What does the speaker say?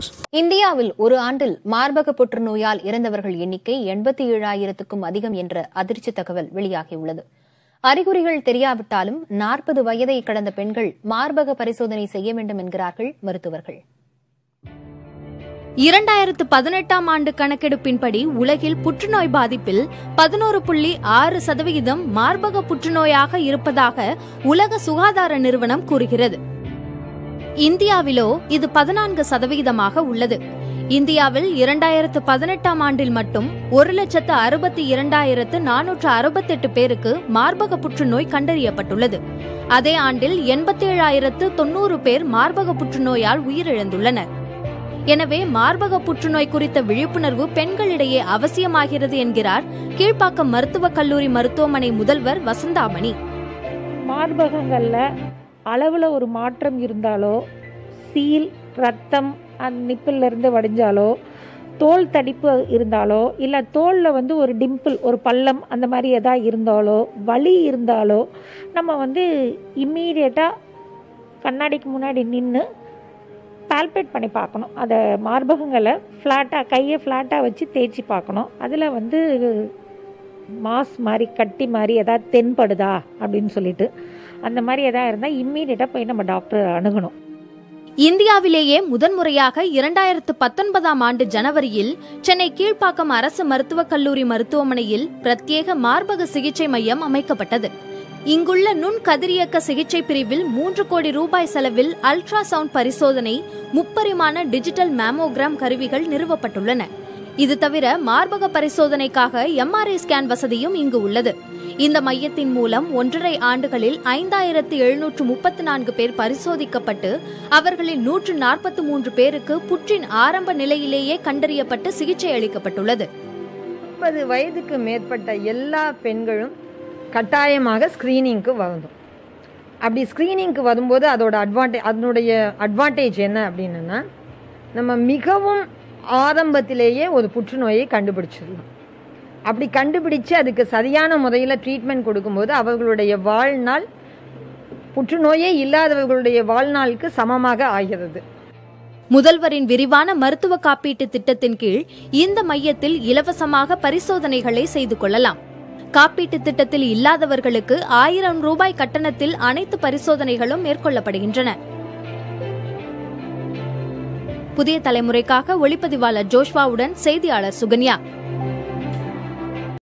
இந்தியாவில் ஒரு ஆண்டில் மார்பக புற்றுநோயால் இறந்தவர்கள் எண்ணிக்கை எண்பத்தி ஏழாயிரத்துக்கும் அதிகம் என்ற அதிர்ச்சி தகவல் வெளியாகியுள்ளது அறிகுறிகள் தெரியாவிட்டாலும் நாற்பது வயதை கடந்த பெண்கள் மார்பக பரிசோதனை செய்ய வேண்டும் என்கிறார்கள் மருத்துவர்கள் இரண்டாயிரத்து பதினெட்டாம் ஆண்டு கணக்கெடுப்பின்படி உலகில் புற்றுநோய் பாதிப்பில் பதினோரு புள்ளி ஆறு சதவிகிதம் மார்பக புற்றுநோயாக இருப்பதாக உலக சுகாதார நிறுவனம் கூறுகிறது இந்தியாவிலோ இது பதினான்கு சதவிகிதமாக உள்ளது இந்தியாவில் இரண்டாயிரத்து பதினெட்டாம் ஆண்டில் மட்டும் ஒரு லட்சத்து அறுபத்தி இரண்டாயிரத்து நானூற்று அறுபத்தெட்டு பேருக்கு மார்பக புற்றுநோய் கண்டறியப்பட்டுள்ளது அதே ஆண்டில் எண்பத்தேழாயிரத்து தொன்னூறு பேர் மார்பக புற்றுநோயால் உயிரிழந்துள்ளனர் எனவே மார்பக புற்றுநோய் குறித்த விழிப்புணர்வு பெண்களிடையே அவசியமாகிறது என்கிறார் கீழ்ப்பாக்கம் மருத்துவக் கல்லூரி மருத்துவமனை முதல்வர் வசந்தாமணி மார்பகங்களில் அளவில் ஒரு மாற்றம் இருந்தாலோ சீல் ரத்தம் அந்த நிப்பில் இருந்து வடிஞ்சாலோ தோல் தடிப்பு இருந்தாலோ இல்லை தோலில் வந்து ஒரு டிம்பிள் ஒரு பள்ளம் அந்த மாதிரி எதாவது இருந்தாலோ வலி இருந்தாலோ நம்ம வந்து இம்மீடியட்டாக கண்ணாடிக்கு முன்னாடி நின்று பால்பேட் பண்ணி பார்க்கணும் அதை மார்பகங்களை ஃப்ளாட்டாக கையை ஃப்ளாட்டாக வச்சு தேய்ச்சி பார்க்கணும் அதில் வந்து மாஸ் மாதிரி கட்டி மாதிரி எதாவது தென்படுதா அப்படின்னு சொல்லிட்டு அந்த மாதிரி எதாவது இருந்தால் இம்மீடியட்டாக போய் நம்ம டாக்டர் அணுகணும் இந்தியாவிலேயே முதன்முறையாக இரண்டாயிரத்து பத்தொன்பதாம் ஆண்டு ஜனவரியில் சென்னை கீழ்ப்பாக்கம் அரசு மருத்துவக் கல்லூரி மருத்துவமனையில் பிரத்யேக மார்பக சிகிச்சை மையம் அமைக்கப்பட்டது இங்குள்ள நுண் கதிரியக்க சிகிச்சை பிரிவில் மூன்று கோடி ரூபாய் செலவில் அல்ட்ரா சவுண்ட் பரிசோதனை முப்பரிமாண டிஜிட்டல் மேமோகிராம் கருவிகள் நிறுவப்பட்டுள்ளன இது தவிர மார்பக பரிசோதனைக்காக எம்ஆர்ஐ ஸ்கேன் வசதியும் இங்கு உள்ளது இந்த மையத்தின் மூலம் ஒன்றரை ஆண்டுகளில் ஐந்தாயிரத்து எழுநூற்று முப்பத்து நான்கு பேர் பரிசோதிக்கப்பட்டு அவர்களில் நூற்று நாற்பத்தி மூன்று பேருக்கு புற்றின் ஆரம்ப நிலையிலேயே கண்டறியப்பட்டு சிகிச்சை அளிக்கப்பட்டுள்ளது முப்பது வயதுக்கு மேற்பட்ட எல்லா பெண்களும் கட்டாயமாக ஸ்க்ரீனிங்க்கு வரணும் அப்படி ஸ்க்ரீனிங்க்கு வரும்போது அதோட அட்வான்டேஜ் அதனுடைய அட்வான்டேஜ் என்ன அப்படின்னா நம்ம மிகவும் ஆரம்பத்திலேயே ஒரு புற்றுநோயை கண்டுபிடிச்சிடலாம் அப்படி கண்டுபிடிச்சு அதுக்கு சரியான முறையில் ட்ரீட்மெண்ட் கொடுக்கும்போது அவர்களுடைய வாழ்நாள் புற்றுநோயே இல்லாதவர்களுடைய வாழ்நாளுக்கு சமமாக ஆகிறது முதல்வரின் விரிவான மருத்துவ காப்பீட்டு திட்டத்தின் கீழ் இந்த மையத்தில் இலவசமாக பரிசோதனைகளை செய்து கொள்ளலாம் காப்பீட்டு திட்டத்தில் இல்லாதவர்களுக்கு ஆயிரம் ரூபாய் கட்டணத்தில் அனைத்து பரிசோதனைகளும் மேற்கொள்ளப்படுகின்றன புதிய தலைமுறைக்காக ஒளிப்பதிவாளர் ஜோஷ்வாவுடன் செய்தியாளர் சுகன்யா